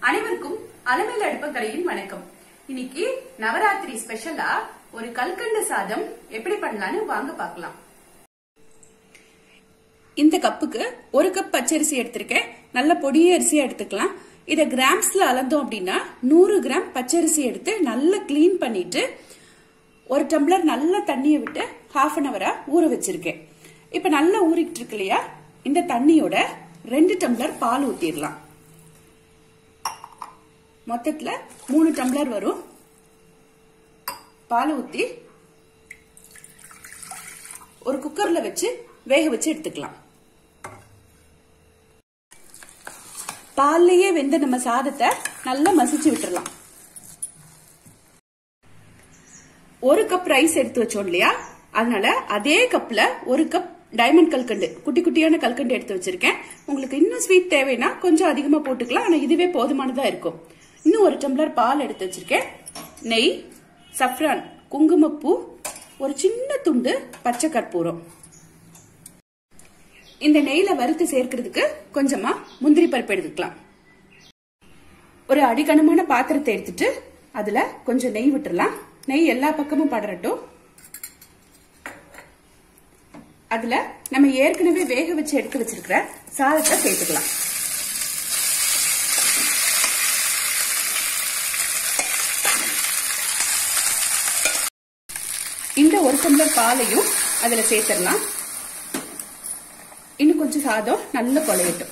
அனைவருக்கும் அலமேல் அடுப்பக்கரையின் வணக்கம் இன்னைக்கு நவராத்திரி ஸ்பெஷலா ஒரு கல்கண்டு சாதம் எப்படி பண்ணலாம்னு வாங்க பார்க்கலாம் இந்த கப்புக்கு ஒரு கப் பச்சரிசி எடுத்திருக்கேன் நல்ல பொடிய அரிசியா எடுத்துக்கலாம் இத கிராம்ஸ்ல அளந்தோம் அப்படின்னா நூறு கிராம் பச்சரிசி எடுத்து நல்லா க்ளீன் பண்ணிட்டு ஒரு டம்ளர் நல்ல தண்ணியை விட்டு ஹாஃப் அன் அவரா ஊற வச்சிருக்கேன் இப்ப நல்லா ஊறிட்டு இருக்கு இல்லையா இந்த தண்ணியோட ரெண்டு டம்ளர் பால் ஊத்திடலாம் மொத்தத்துல மூணு டம்ளர் வரும் பால் ஊத்தி ஒரு குக்கர்ல வச்சு வேக வச்சு எடுத்துக்கலாம் பால்லயே வெந்த நம்ம சாதத்தை நல்லா மசிச்சு விட்டுறலாம் ஒரு கப் ரைஸ் எடுத்து வச்சோம் இல்லையா அதனால அதே கப்ல ஒரு கப் டைமண்ட் கல்கண்டு குட்டி குட்டியான கல்கண்டு எடுத்து வச்சிருக்கேன் உங்களுக்கு இன்னும் ஸ்வீட் தேவைன்னா கொஞ்சம் அதிகமா போட்டுக்கலாம் ஆனா இதுவே போதுமானதா இருக்கும் இன்னும் ஒரு டம்ளர் பால் எடுத்து வச்சிருக்கேன் நெய் சஃப்ரான் குங்குமப்பூ ஒரு சின்ன துண்டு பச்சை கற்பூரம் இந்த நெய்ல வறுத்து சேர்க்கிறதுக்கு கொஞ்சமா முந்திரி பருப்பு எடுத்துக்கலாம் ஒரு அடிக்கனமான பாத்திரத்தை எடுத்துட்டு அதுல கொஞ்சம் நெய் விட்டுறலாம் நெய் எல்லா பக்கமும் படரட்டும் அதுல நம்ம ஏற்கனவே வேக வச்சு எடுத்து வச்சிருக்கிற சாதத்தை சேர்த்துக்கலாம் இந்த ஒரு டம்ளர் பாலையும் அதுல சேர்த்துடலாம் இன்னும் கொஞ்சம் சாதம் நல்ல குழையட்டும்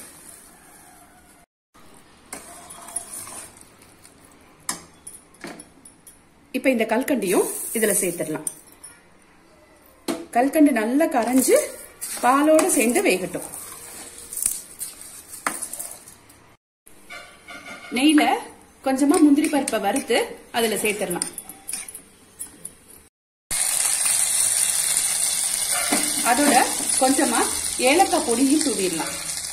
இப்ப இந்த கல்கண்டியும் இதுல சேர்த்துடலாம் கல்கண்டு நல்லா கரைஞ்சு பாலோட சேர்ந்து வேகட்டும் நெய்ல கொஞ்சமா முந்திரி பருப்பை வறுத்து அதுல சேர்த்துடலாம் அதோட கொஞ்சமா ஏலக்காய் பொடியும் தூவிடலாம்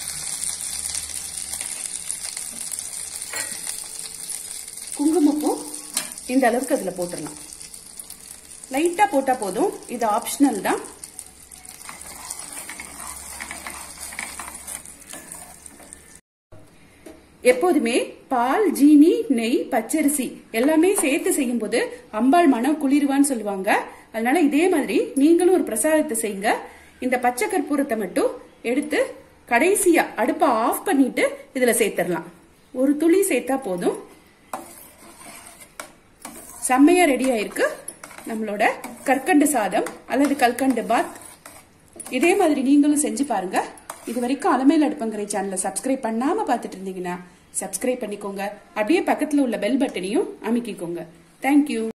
குங்குமப்பூ இந்த அளவுக்கு அதுல போட்டுடலாம் லைட்டா போட்டா போதும் இது ஆப்ஷனல் தான் எப்போதுமே பால் ஜீனி நெய் பச்சரிசி எல்லாமே சேர்த்து செய்யும் போது அம்பாள் மனம் குளிர்வான்னு சொல்லுவாங்க அதனால இதே மாதிரி நீங்களும் ஒரு பிரசாதத்தை செய்யுங்க இந்த பச்சை கற்பூரத்தை மட்டும் எடுத்து கடைசியா அடுப்பை ஆஃப் பண்ணிட்டு இதுல சேர்த்துடலாம் ஒரு துளி சேர்த்தா போதும் செம்மையா ரெடி ஆயிருக்கு நம்மளோட கற்கண்டு சாதம் அல்லது கல்கண்டு பாத் இதே மாதிரி நீங்களும் செஞ்சு பாருங்க இது வரைக்கும் அலமேல் அடுப்பங்கரை சேனலை சப்ஸ்கிரைப் பண்ணாம பார்த்துட்டு இருந்தீங்கன்னா சப்ஸ்கிரைப் பண்ணிக்கோங்க அப்படியே பக்கத்துல உள்ள பெல் பட்டனையும் அமைக்கிக்கோங்க தேங்க்யூ